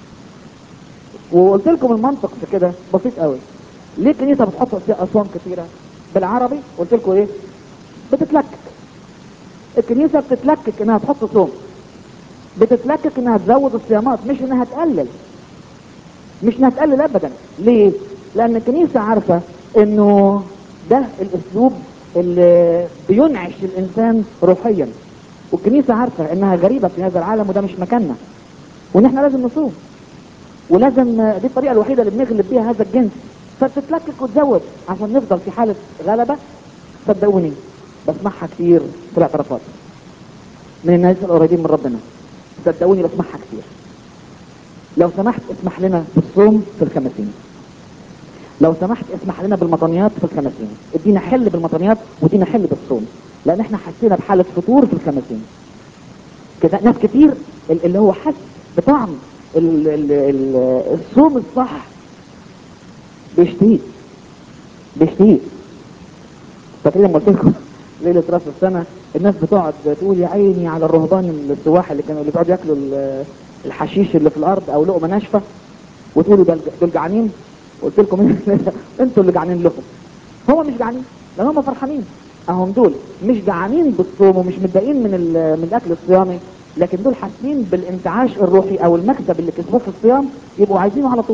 Speaker 1: وقلت لكم المنطق في كده بسيط قوي ليه الكنيسه بتحط فيها اصوام كثيره بالعربي قلت لكم ايه بتتلكك الكنيسه بتتلكك انها تحط صوم بتتلكك انها تزود الصيامات مش انها تقلل مش انها تقلل ابدا ليه لان الكنيسه عارفه انه ده الاسلوب اللي بينعش الانسان روحيا والكنيسه عارفه انها غريبه في هذا العالم وده مش مكاننا وان احنا لازم نصوم ولازم دي الطريقه الوحيده اللي بنغلب بيها هذا الجنس فبتتلكك وتزود عشان نفضل في حاله غلبه صدقوني بسمعها كتير في الاعترافات من الناس القريبين من ربنا صدقوني بسمعها كتير لو سمحت اسمح لنا بالصوم في الخمسين لو سمحت اسمح لنا بالمطنيات في الخمسين ادينا حل بالمطنيات وادينا حل بالصوم لان احنا حسينا بحالة فطور في الخمسين كده ناس كتير ال- اللي هو حس بطعم ال- ال- ال- الصوم الصح بيشتهيه بيشتهيه فاكرين لما قلت لكم ليله راس السنه الناس بتقعد تقول يا عيني على الرهبان السواح اللي كانوا اللي بيقعدوا ياكلوا ال- الحشيش اللي في الارض او لقمه ناشفه وتقولوا ده دول جعانين قلت لكم انتوا اللي جعانين لكم هم مش جعانين لان هم فرحانين اهم دول مش جعانين بالصوم ومش متضايقين من ال- من الاكل الصيامي لكن دول حاسين بالانتعاش الروحي او المكسب اللي كسبوه في الصيام يبقوا عايزينه على طول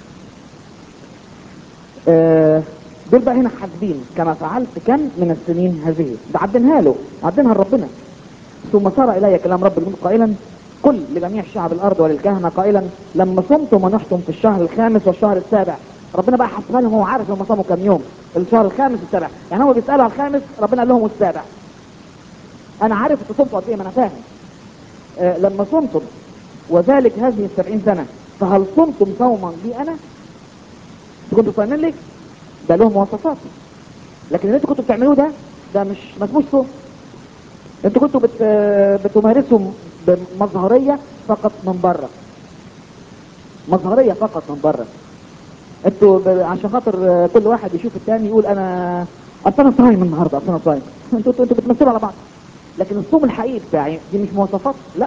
Speaker 1: آه، دول بقى هنا حاسبين كما فعلت كم من السنين هذه ده عدنها له عدنها لربنا ثم صار الي كلام رب الملك قائلا قل لجميع شعب الارض وللكهنه قائلا لما صمتم ونحتم في الشهر الخامس والشهر السابع ربنا بقى حسبها لهم هو عارف هم صاموا كام يوم الشهر الخامس والسابع يعني هو بيسالوا على الخامس ربنا قال لهم السابع انا عارف انتوا صمتوا قد ايه ما انا فاهم آه لما صمتم وذلك هذه السبعين سنه فهل صمتم صوما لي انا؟ انتوا كنتوا صايمين لي؟ ده له مواصفات لكن اللي انتوا كنتوا بتعملوه ده ده مش ما اسموش صوم انتوا كنتوا بت... بتمارسوا بمظهريه فقط من بره مظهريه فقط من بره انتوا ب... عشان خاطر آه، كل واحد يشوف التاني يقول انا اصل انا صايم النهارده اصل انا صايم انتوا انتوا بتمثلوا على بعض لكن الصوم الحقيقي بتاعي دي مش مواصفات لا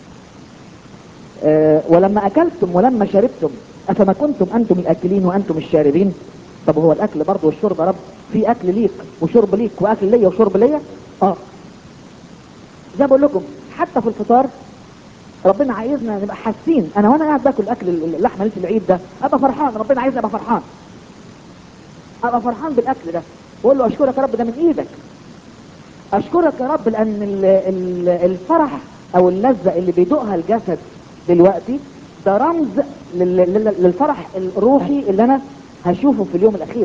Speaker 1: آه، ولما اكلتم ولما شربتم افما كنتم انتم الاكلين وانتم الشاربين طب هو الاكل برضه والشرب يا رب في اكل ليك وشرب ليك واكل ليا وشرب ليا اه زي ما بقول لكم حتى في الفطار ربنا عايزنا نبقى حاسين انا وانا قاعد باكل اكل اللحمه ليله العيد ده ابقى فرحان ربنا عايزني ابقى فرحان ابقى فرحان بالاكل ده واقول له اشكرك يا رب ده من ايدك اشكرك يا رب لان ال- ال- الفرح او اللذة اللي بيدوقها الجسد دلوقتي ده رمز لل- لل- للفرح الروحي اللي انا هشوفه في اليوم الاخير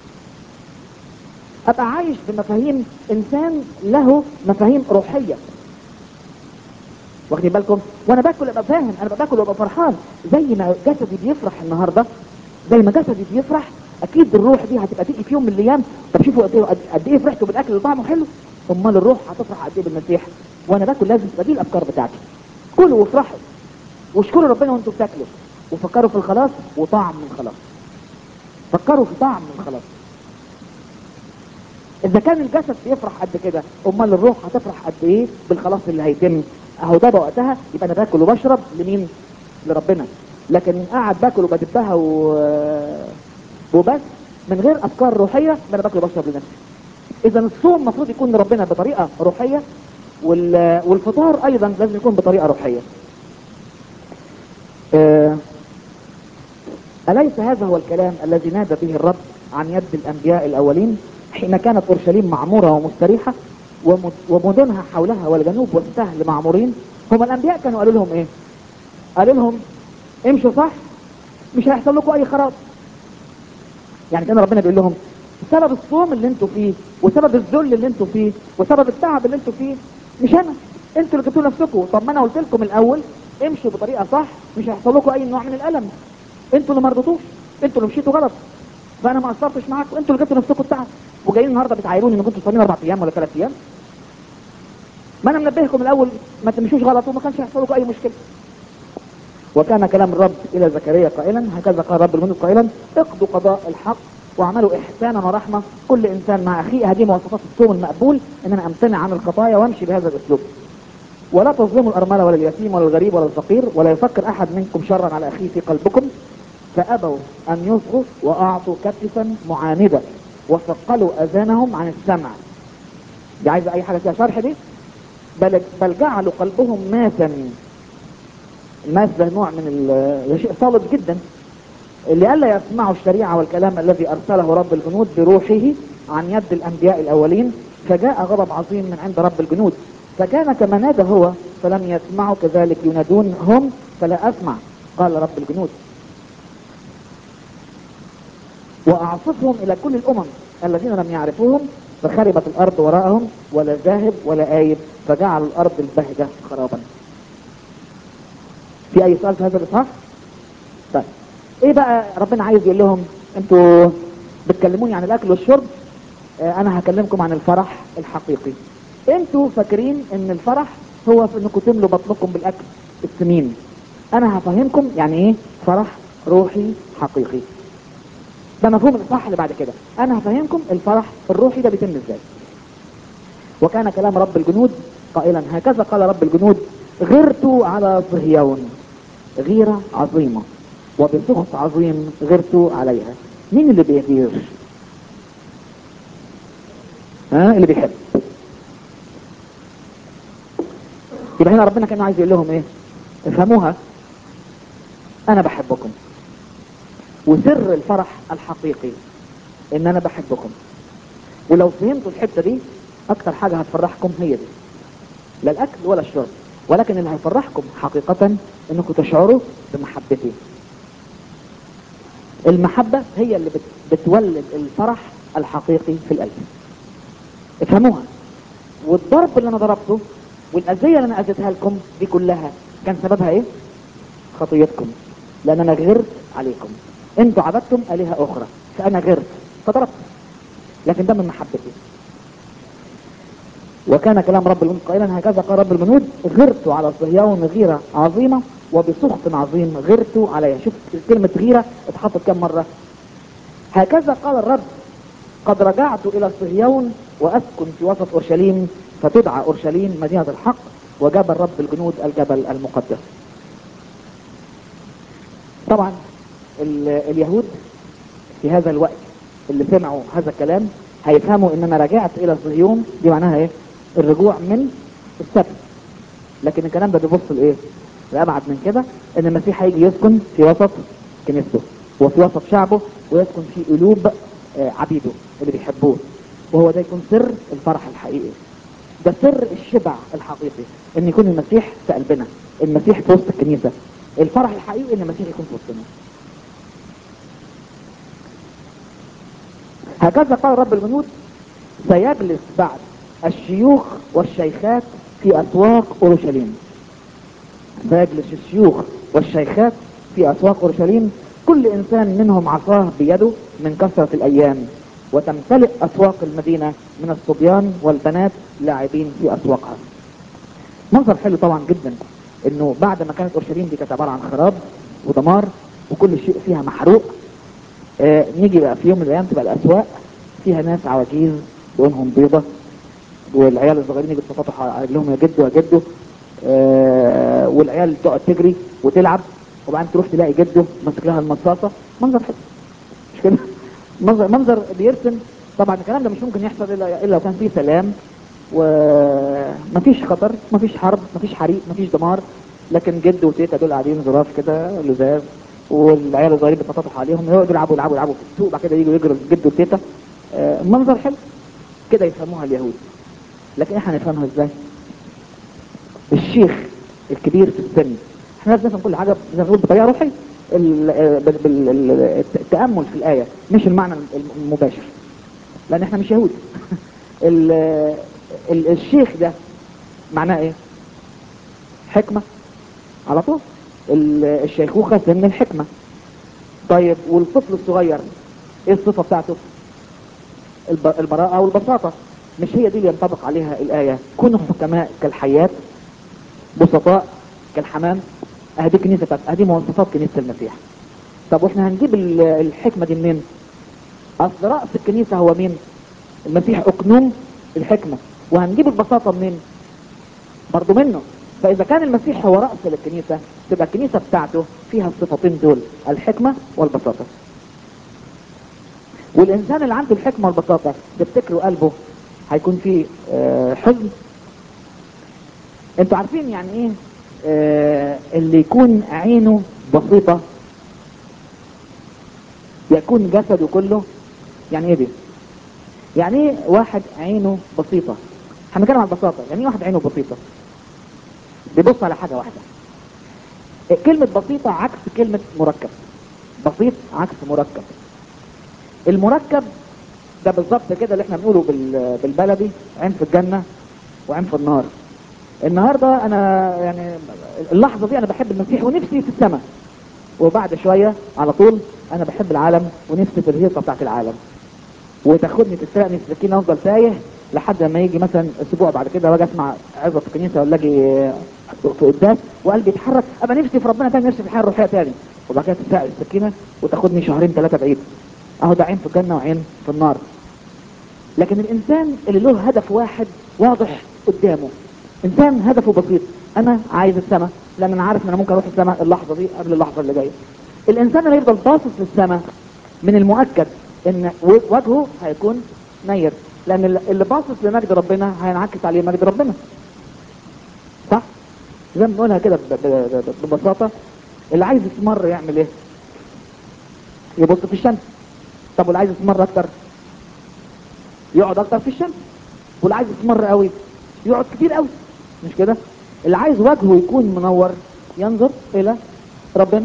Speaker 1: ابقى عايش بمفاهيم انسان له مفاهيم روحية واخدين بالكم وانا باكل ابقى فاهم انا باكل وابقى فرحان زي ما جسدي بيفرح النهارده زي ما جسدي بيفرح اكيد الروح دي هتبقى تيجي في يوم من الايام طب شوفوا قد إيه- قد ايه فرحتوا بالاكل اللي طعمه حلو امال الروح هتفرح قد ايه بالمسيح وانا باكل لازم تبقى دي الافكار بتاعتي كلوا وافرحوا واشكروا ربنا وانتم بتاكلوا وفكروا في الخلاص وطعم من الخلاص فكروا في طعم من الخلاص اذا كان الجسد بيفرح قد كده امال الروح هتفرح قد ايه بالخلاص اللي هيتم اهو ده بقى وقتها يبقى انا باكل وبشرب لمين لربنا لكن قاعد باكل وبدبها و... وبس من غير افكار روحيه يبقى انا باكل وبشرب لنفسي اذا الصوم المفروض يكون لربنا بطريقه روحيه وال... والفطار ايضا لازم يكون بطريقه روحيه آه، أليس هذا هو الكلام الذي نادى به الرب عن يد الأنبياء الأولين حين كانت أورشليم معمورة ومستريحة ومد- ومدنها حولها والجنوب والسهل معمورين هم الأنبياء كانوا قالوا لهم إيه قالوا لهم امشوا صح مش هيحصل لكم أي خراب يعني كان ربنا بيقول لهم سبب الصوم اللي انتوا فيه وسبب الذل اللي انتوا فيه وسبب التعب اللي انتوا فيه مش انا انتوا اللي جبتوا نفسكم طب ما انا قلت لكم الاول امشوا بطريقه صح مش هيحصل لكم اي نوع من الالم انتوا اللي ما رضيتوش انتوا اللي مشيتوا غلط فانا ما قصرتش معاكم انتوا اللي جبتوا نفسكم التعب وجايين النهارده بتعايروني ان كنتوا صايمين اربع ايام ولا ثلاث ايام ما انا منبهكم الاول ما تمشوش غلط وما كانش هيحصل لكم اي مشكله وكان كلام الرب الى زكريا قائلا هكذا قال رب الملك قائلا اقضوا قضاء الحق واعملوا احسانا ورحمه كل انسان مع اخيه هذه مواصفات الصوم المقبول ان انا امتنع عن الخطايا وامشي بهذا الاسلوب ولا تظلموا الارمله ولا اليتيم ولا الغريب ولا الفقير ولا يفكر احد منكم شرا على اخيه في قلبكم فابوا ان يصغوا واعطوا كتفا معانده وثقلوا اذانهم عن السمع دي عايزه اي حاجه فيها شرح دي بل بل جعلوا قلبهم ماسا الماس ده نوع من ال- ده شيء صلب جدا لئلا يسمعوا الشريعة والكلام الذي أرسله رب الجنود بروحه عن يد الأنبياء الأولين فجاء غضب عظيم من عند رب الجنود فكان كما نادى هو فلم يسمعوا كذلك ينادون هم فلا أسمع قال رب الجنود واعصفهم الى كل الامم الذين لم يعرفوهم فخربت الارض وراءهم ولا ذاهب ولا آيب فجعل الارض البهجة خرابا في اي سؤال في هذا الاصحاح طيب ايه بقى ربنا عايز يقول لهم انتوا بتكلموني عن الاكل والشرب آه انا هكلمكم عن الفرح الحقيقي انتوا فاكرين ان الفرح هو في انكم تملوا بطنكم بالاكل السمين انا هفهمكم يعني ايه فرح روحي حقيقي ده مفهوم الاصحاح اللي بعد كده انا هفهمكم الفرح الروحي ده بيتم ازاي وكان كلام رب الجنود قائلا هكذا قال رب الجنود غرت على صهيون غيرة عظيمة وبسخط عظيم غرت عليها مين اللي بيغير ها اللي بيحب يبقى هنا ربنا كان عايز يقول لهم ايه افهموها انا بحبكم وسر الفرح الحقيقي ان انا بحبكم ولو فهمتوا الحتة دي اكتر حاجة هتفرحكم هي دي لا الاكل ولا الشرب ولكن اللي هيفرحكم حقيقة انكم تشعروا بمحبتي المحبة هي اللي بت بتولد الفرح الحقيقي في القلب افهموها والضرب اللي انا ضربته والاذية اللي انا اذيتها لكم دي كلها كان سببها ايه خطيتكم لان انا غرت عليكم انتوا عبدتم الهة اخرى فانا غرت فضربت لكن ده من محبتي وكان كلام رب الجنود قائلا هكذا قال رب الجنود غرت على صهيون غيرة عظيمة وبسخط عظيم غرت عليها شوف كلمة غيرة اتحطت كم مرة هكذا قال الرب قد رجعت الى صهيون واسكن في وسط اورشليم فتدعى اورشليم مدينة الحق وجبل رب الجنود الجبل المقدس طبعا اليهود في هذا الوقت اللي سمعوا هذا الكلام هيفهموا ان انا رجعت الى صهيون دي معناها ايه الرجوع من السبت لكن الكلام ده بيبص لايه لابعد من كده ان المسيح هيجي يسكن في وسط كنيسته وفي وسط شعبه ويسكن في قلوب عبيده اللي بيحبوه وهو ده يكون سر الفرح الحقيقي ده سر الشبع الحقيقي ان يكون المسيح في قلبنا المسيح في وسط الكنيسه الفرح الحقيقي ان المسيح يكون في وسطنا هكذا قال رب الجنود سيجلس بعد الشيوخ والشيخات في اسواق اورشليم سيجلس الشيوخ والشيخات في اسواق اورشليم كل انسان منهم عصاه بيده من كثرة الايام وتمتلئ اسواق المدينة من الصبيان والبنات لاعبين في اسواقها منظر حلو طبعا جدا انه بعد ما كانت اورشليم دي كانت عبارة عن خراب ودمار وكل شيء فيها محروق آه نيجي بقى في يوم من الايام تبقى الاسواق فيها ناس عواجيز لونهم بيضة والعيال الصغيرين يجوا يتفتحوا على رجلهم يا جدو يا جدو آه والعيال تقعد تجري وتلعب وبعدين تروح تلاقي جده ماسك لها المصاصة منظر حلو مش كده منظر منظر بيرسم طبعا الكلام ده مش ممكن يحصل الا الا لو كان فيه سلام ومفيش خطر مفيش حرب مفيش حريق مفيش دمار لكن جد وتيتا دول قاعدين ظراف كده لزاز والعيال الصغيرين بيتفتحوا عليهم يقعدوا يلعبوا يلعبوا يلعبوا في السوق بعد كده يجوا يجروا جد وتيتا آه منظر حلو كده يفهموها اليهود لكن احنا نفهمها ازاي الشيخ الكبير في السن احنا لازم نفهم كل حاجه زي ما نقول بطريقه روحيه التامل في الايه مش المعنى المباشر لان احنا مش يهود ال ال الشيخ ده معناه ايه حكمه على طول الشيخوخه سن الحكمه طيب والطفل الصغير ايه الصفه بتاعته البراءه والبساطه مش هي دي اللي ينطبق عليها الايه كونوا حكماء كالحيات بسطاء كالحمام اهدي كنيسه بتاعت اهدي مواصفات كنيسه المسيح طب واحنا هنجيب الحكمه دي منين اصل راس الكنيسه هو مين المسيح اقنوم الحكمه وهنجيب البساطه منين برضه منه فاذا كان المسيح هو راس للكنيسه تبقى الكنيسه بتاعته فيها الصفتين دول الحكمه والبساطه والانسان اللي عنده الحكمه والبساطه تفتكروا قلبه هيكون فيه آه حزن انتوا عارفين يعني ايه آه اللي يكون عينه بسيطة يكون جسده كله يعني ايه دي يعني ايه واحد عينه بسيطة احنا بنتكلم عن البساطة يعني ايه واحد عينه بسيطة بيبص على حاجة واحدة كلمة بسيطة عكس كلمة مركب بسيط عكس مركب المركب ده بالظبط كده اللي احنا بنقوله بال- بالبلدي عين في الجنه وعين في النار النهارده انا يعني اللحظه دي انا بحب المسيح ونفسي في السماء وبعد شويه على طول انا بحب العالم ونفسي في الهيصه بتاعت العالم وتاخدني تسرقني السكينه افضل تايه لحد ما يجي مثلا اسبوع بعد كده واجي اسمع عظه في الكنيسه ولا اجي في قداس وقلبي يتحرك ابقى نفسي في ربنا تاني نفسي في الحياه الروحيه تاني وبعد كده تسرق السكينه وتاخدني شهرين ثلاثه بعيد اهو ده عين في الجنه وعين في النار لكن الانسان اللي له هدف واحد واضح قدامه انسان هدفه بسيط انا عايز السماء لان انا عارف ان انا ممكن اروح السماء اللحظه دي قبل اللحظه اللي جايه الانسان اللي يفضل باصص للسماء من المؤكد ان وجهه هيكون نير لان اللي باصص لمجد ربنا هينعكس عليه مجد ربنا صح زي ما بنقولها كده ب- ب- ب- ببساطه اللي عايز يسمر يعمل ايه يبص في الشمس طب واللي عايز يسمر اكتر يقعد اكتر في الشمس واللي عايز يسمر قوي يقعد كتير قوي مش كده اللي عايز وجهه يكون منور ينظر الى ربنا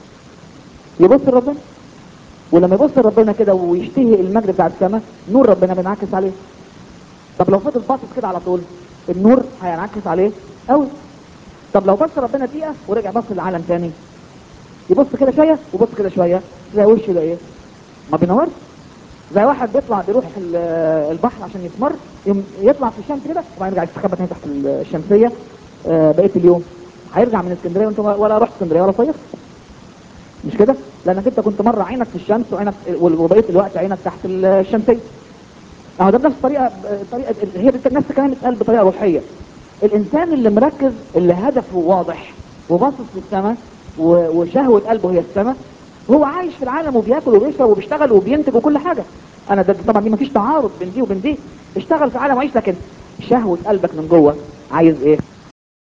Speaker 1: يبص لربنا ولما يبص لربنا كده ويشتهي المجد بتاع السماء نور ربنا بينعكس عليه طب لو فضل باصص كده على طول النور هينعكس عليه قوي طب لو بص ربنا دقيقه ورجع بص للعالم تاني يبص كده شويه ويبص كده شويه تلاقي وشه ده ايه ما بينورش زي واحد بيطلع بيروح ال- البحر عشان يسمر يوم يطلع في الشمس كده وبعدين يرجع يستخبى تاني تحت الشمسيه آه، بقيه اليوم هيرجع من اسكندريه وانت ولا رحت اسكندريه ولا صيفت مش كده لانك انت كنت مره عينك في الشمس وعينك وبقيه الوقت عينك تحت الشمسيه اهو ده بنفس الطريقه طريقه هي دي نفس الكلام اتقال بطريقه روحيه الانسان اللي مركز اللي هدفه واضح وباصص للسماء و- وشهوه قلبه هي السماء هو عايش في العالم وبياكل وبيشرب وبيشتغل وبينتج وكل حاجه انا ده طبعا دي مفيش تعارض بين دي وبين دي اشتغل في العالم وعيش لكن شهوه قلبك من جوه عايز ايه